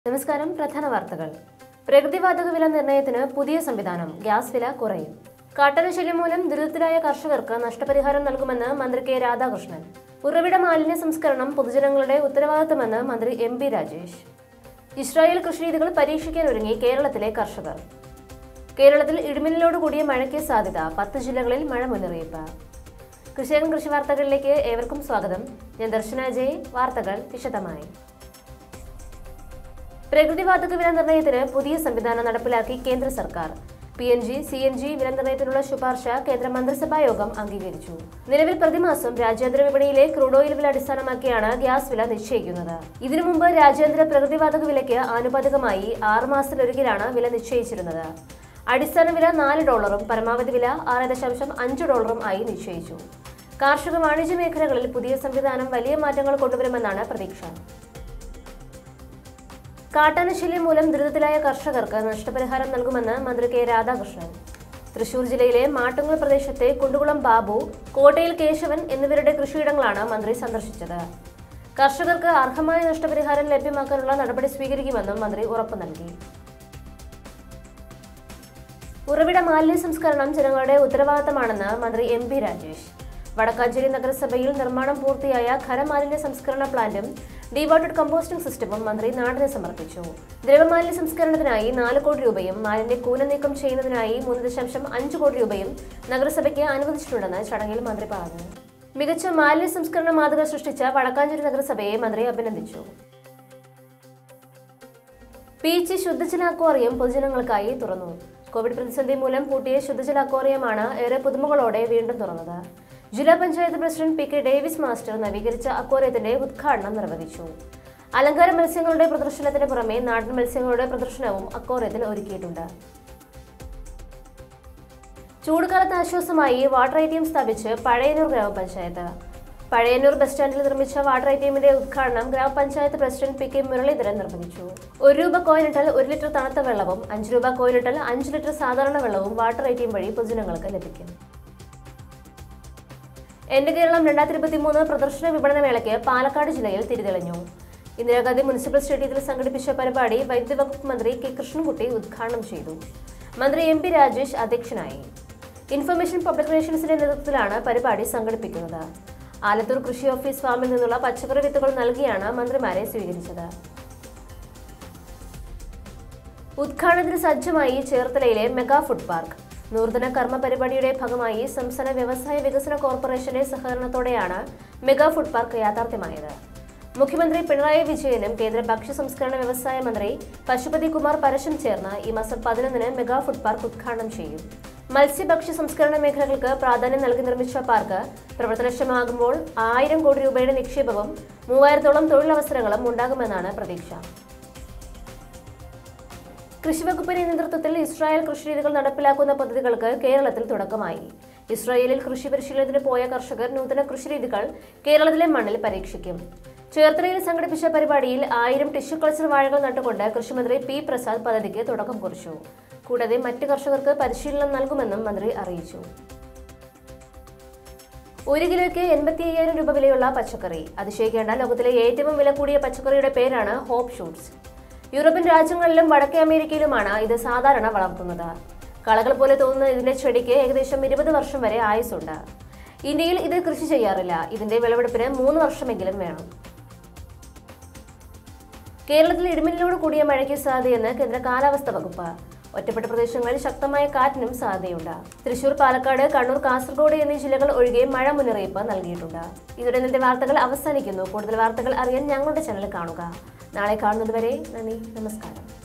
നമസ്കാരം പ്രധാന വാർത്തകൾ പ്രകൃതിവാതക വില നിർണ്ണയത്തിന് പുതിയ സംവിധാനം ഗ്യാസ് വില കുറയും കാട്ടനശല്യം മൂലം ദുരിതത്തിലായ കർഷകർക്ക് നഷ്ടപരിഹാരം നൽകുമെന്ന് മന്ത്രി കെ രാധാകൃഷ്ണൻ ഉറവിട മാലിന്യ സംസ്കരണം പൊതുജനങ്ങളുടെ ഉത്തരവാദിത്തമെന്ന് മന്ത്രി എം പി രാജേഷ് ഇസ്രായേൽ കൃഷിരീതികൾ പരീക്ഷിക്കാൻ ഒരുങ്ങി കേരളത്തിലെ കർഷകർ കേരളത്തിൽ ഇടിമിന്നലോട് കൂടിയ മഴയ്ക്ക് സാധ്യത പത്ത് ജില്ലകളിൽ മഴ മുന്നറിയിപ്പ് കൃഷിയകൻ കൃഷി വാർത്തകളിലേക്ക് ഏവർക്കും സ്വാഗതം ഞാൻ ദർശന ജയ് വാർത്തകൾ വിശദമായി പ്രകൃതിവാതക വില നിർണ്ണയത്തിന് പുതിയ സംവിധാനം നടപ്പിലാക്കി കേന്ദ്ര സർക്കാർ P N G C N G വില നിർണ്ണയത്തിനുള്ള ശുപാർശ കേന്ദ്ര മന്ത്രിസഭാ യോഗം അംഗീകരിച്ചു നിലവിൽ പ്രതിമാസം രാജ്യാന്തര വിപണിയിലെ ക്രൂഡ് ഓയിൽ വില അടിസ്ഥാനമാക്കിയാണ് ഗ്യാസ് വില നിശ്ചയിക്കുന്നത് ഇതിനു മുമ്പ് രാജ്യാന്തര പ്രകൃതിവാതക വിലയ്ക്ക് ആനുപാതികമായി ആറ് മാസത്തിലൊരിക്കലാണ് വില നിശ്ചയിച്ചിരുന്നത് അടിസ്ഥാന വില നാല് ഡോളറും പരമാവധി വില ആറ് ദശാംശം അഞ്ച് ഡോളറും ആയി നിശ്ചയിച്ചു കാർഷിക വാണിജ്യ മേഖലകളിൽ പുതിയ സംവിധാനം വലിയ മാറ്റങ്ങൾ കൊണ്ടുവരുമെന്നാണ് പ്രതീക്ഷ കാട്ടാനശല്യം മൂലം ദുരിതത്തിലായ കർഷകർക്ക് നഷ്ടപരിഹാരം നൽകുമെന്ന് മന്ത്രി കെ രാധാകൃഷ്ണൻ തൃശൂർ ജില്ലയിലെ മാട്ടുങ്ങൽ പ്രദേശത്തെ കുണ്ടുകുളം ബാബു കോട്ടയിൽ കേശവൻ എന്നിവരുടെ കൃഷിയിടങ്ങളാണ് മന്ത്രി സന്ദർശിച്ചത് കർഷകർക്ക് അർഹമായ നഷ്ടപരിഹാരം ലഭ്യമാക്കാനുള്ള നടപടി സ്വീകരിക്കുമെന്നും മന്ത്രി ഉറപ്പു നൽകി ഉറവിട മാലിന്യ സംസ്കരണം ജനങ്ങളുടെ ഉത്തരവാദിത്തമാണെന്ന് മന്ത്രി എം പി രാജേഷ് വടക്കാഞ്ചേരി നഗരസഭയിൽ നിർമ്മാണം പൂർത്തിയായ ഖരമാലിന്യ സംസ്കരണ പ്ലാന്റും ഡീവാട്ടഡ് കമ്പോസ്റ്റിംഗ് സിസ്റ്റവും മന്ത്രി നാടിന് സമർപ്പിച്ചു ദ്രവമാലിന്യ സംസ്കരണത്തിനായി നാല് കോടി രൂപയും മാലിന്യ കൂന നീക്കം ചെയ്യുന്നതിനായി മൂന്ന് ദശാംശം അഞ്ച് കോടി രൂപയും നഗരസഭയ്ക്ക് അനുവദിച്ചിട്ടുണ്ടെന്ന് ചടങ്ങിൽ മന്ത്രി പറഞ്ഞു മികച്ച മാലിന്യ സംസ്കരണ മാതൃക സൃഷ്ടിച്ച വടക്കാഞ്ചേരി നഗരസഭയെ മന്ത്രി അഭിനന്ദിച്ചു പീച്ചി ശുദ്ധജല അക്വാറിയം പൊതുജനങ്ങൾക്കായി തുറന്നു കോവിഡ് പ്രതിസന്ധി മൂലം പൂട്ടിയ ശുദ്ധജല അക്വാറിയമാണ് ഏറെ പുതുമകളോടെ വീണ്ടും തുറന്നത് ജില്ലാ panchayat president P K Davis master നവീകരിച്ച അക്വാറിയത്തിന്റെ ഉദ്ഘാടനം നിർവഹിച്ചു അലങ്കാര മത്സ്യങ്ങളുടെ പ്രദർശനത്തിന് പുറമെ നാടൻ മത്സ്യങ്ങളുടെ പ്രദർശനവും അക്വാറിയത്തിൽ ഒരുക്കിയിട്ടുണ്ട് ചൂടുകാലത്ത് ആശ്വാസമായി വാട്ടർ ഐ ടി എം സ്ഥാപിച്ച് പഴയന്നൂർ ഗ്രാമപഞ്ചായത്ത് പഴയന്നൂർ ബസ് സ്റ്റാൻഡിൽ നിർമ്മിച്ച വാട്ടർ ഐ ടി എമ്മിന്റെ ഉദ്ഘാടനം ഗ്രാമപഞ്ചായത്ത് പ്രസിഡന്റ് പി കെ മുരളീധരൻ നിർവഹിച്ചു ഒരു രൂപ കോയിനിട്ടാൽ ഒരു ലിറ്റർ തണുത്ത വെള്ളവും അഞ്ച് രൂപ കോയിനിട്ടാൽ അഞ്ച് ലിറ്റർ സാധാരണ വെള്ളവും വാട്ടർ ഐ ടി എം വഴി പൊതുജനങ്ങൾക്ക് ലഭിക്കും എന്റെ കേരളം രണ്ടായിരത്തി ഇരുപത്തി മൂന്ന് പ്രദർശന വിപണന മേളയ്ക്ക് പാലക്കാട് ജില്ലയിൽ തിരിതെളിഞ്ഞു ഇന്ദിരാഗാന്ധി മുനിസിപ്പൽ സ്റ്റേഡിയത്തിൽ സംഘടിപ്പിച്ച പരിപാടി വൈദ്യുതി വകുപ്പ് മന്ത്രി കെ കൃഷ്ണൻകുട്ടി ഉദ്ഘാടനം ചെയ്തു മന്ത്രി എം പി രാജേഷ് അധ്യക്ഷനായി ഇൻഫർമേഷൻ പബ്ലിക് റിലേഷൻസിന്റെ നേതൃത്വത്തിലാണ് പരിപാടി സംഘടിപ്പിക്കുന്നത് ആലത്തൂർ കൃഷി ഓഫീസ് ഫാമിൽ നിന്നുള്ള പച്ചക്കറി വിത്തുകൾ നൽകിയാണ് മന്ത്രിമാരെ സ്വീകരിച്ചത് ഉദ്ഘാടനത്തിന് സജ്ജമായി ചേർത്തലയിലെ മെഗാ ഫുഡ് പാർക്ക് നൂതന കർമ്മ പരിപാടിയുടെ ഭാഗമായി സംസ്ഥാന വ്യവസായ വികസന കോർപ്പറേഷന്റെ സഹകരണത്തോടെയാണ് മെഗാ ഫുഡ് പാർക്ക് യാഥാർത്ഥ്യമായത് മുഖ്യമന്ത്രി പിണറായി വിജയനും കേന്ദ്ര ഭക്ഷ്യ സംസ്കരണ വ്യവസായ മന്ത്രി പശുപതി കുമാർ പരശും ചേർന്ന് ഈ മാസം പതിനൊന്നിന് മെഗാ ഫുഡ് പാർക്ക് ഉദ്ഘാടനം ചെയ്യും മത്സ്യഭക്ഷ്യ സംസ്കരണ മേഖലകൾക്ക് പ്രാധാന്യം നൽകി നിർമ്മിച്ച പാർക്ക് പ്രവർത്തനക്ഷമമാകുമ്പോൾ ആയിരം കോടി രൂപയുടെ നിക്ഷേപവും മൂവായിരത്തോളം തൊഴിലവസരങ്ങളും ഉണ്ടാകുമെന്നാണ് പ്രതീക്ഷ കൃഷിവകുപ്പിന്റെ നേതൃത്വത്തിൽ ഇസ്രായേൽ കൃഷിരീതികൾ നടപ്പിലാക്കുന്ന പദ്ധതികൾക്ക് കേരളത്തിൽ തുടക്കമായി ഇസ്രായേലിൽ കൃഷി പരിശീലനത്തിന് പോയ കർഷകർ നൂതന കൃഷിരീതികൾ കേരളത്തിലെ മണ്ണിൽ പരീക്ഷിക്കും ചേർത്തലയിൽ സംഘടിപ്പിച്ച പരിപാടിയിൽ ആയിരം ടിഷ്യൂ കൾച്ചർ വാഴകൾ നട്ടുകൊണ്ട് കൃഷിമന്ത്രി പി പ്രസാദ് പദ്ധതിക്ക് തുടക്കം കുറിച്ചു കൂടാതെ മറ്റ് കർഷകർക്ക് പരിശീലനം നൽകുമെന്നും മന്ത്രി അറിയിച്ചു ഒരു കിലോയ്ക്ക് എൺപത്തി അയ്യായിരം രൂപ വിലയുള്ള പച്ചക്കറി അതിശയിക്കേണ്ട ലോകത്തിലെ ഏറ്റവും വില കൂടിയ പച്ചക്കറിയുടെ പേരാണ് ഹോപ്പ് ഷൂട്ട്സ് യൂറോപ്യൻ രാജ്യങ്ങളിലും വടക്കേ അമേരിക്കയിലുമാണ് ഇത് സാധാരണ വളർത്തുന്നത് കളകൾ പോലെ തോന്നുന്ന ഇതിന്റെ ചെടിക്ക് ഏകദേശം ഇരുപത് വർഷം വരെ ആയുസുണ്ട് ഇന്ത്യയിൽ ഇത് കൃഷി ചെയ്യാറില്ല ഇതിന്റെ വിളവെടുപ്പിന് മൂന്ന് വർഷമെങ്കിലും വേണം കേരളത്തിൽ ഇടിമിന്നലോട് കൂടിയ മഴയ്ക്ക് സാധ്യതയെന്ന് കേന്ദ്ര കാലാവസ്ഥാ വകുപ്പ് ഒറ്റപ്പെട്ട പ്രദേശങ്ങളിൽ ശക്തമായ കാറ്റിനും സാധ്യതയുണ്ട് തൃശൂർ പാലക്കാട് കണ്ണൂർ കാസർഗോഡ് എന്നീ ജില്ലകൾ ഒഴികെ മഴ മുന്നറിയിപ്പ് നൽകിയിട്ടുണ്ട് ഇതോടെ ഇന്നത്തെ വാർത്തകൾ അവസാനിക്കുന്നു കൂടുതൽ വാർത്തകൾ അറിയാൻ ഞങ്ങളുടെ ചാനൽ കാണുക നാളെ കാണുന്നതുവരെ നന്ദി നമസ്കാരം